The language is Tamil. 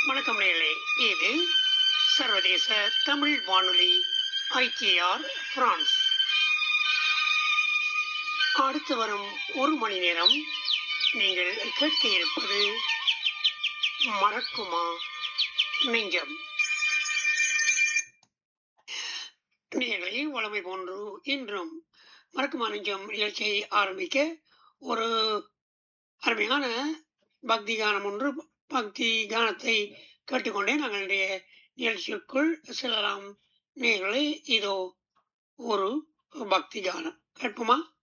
வணக்கம் நேயர்களே இது சர்வதேச தமிழ் வானொலி ஐடிஆர் பிரான்ஸ் அடுத்து வரும் ஒரு மணி நேரம் நீங்கள் கேட்க இருப்பது மறக்குமா நெஞ்சம் நேர்களை வளமை போன்று இன்றும் மறக்குமா நெஞ்சம் நிகழ்ச்சியை ஆரம்பிக்க ஒரு அருமையான பக்தி கானம் ஒன்று பக்தி கானத்தை கேட்டுக்கொண்டே நாங்கள் இன்றைய நிகழ்ச்சிக்குள் செல்லலாம் நேர்களை இதோ ஒரு பக்தி கானம் கேட்போமா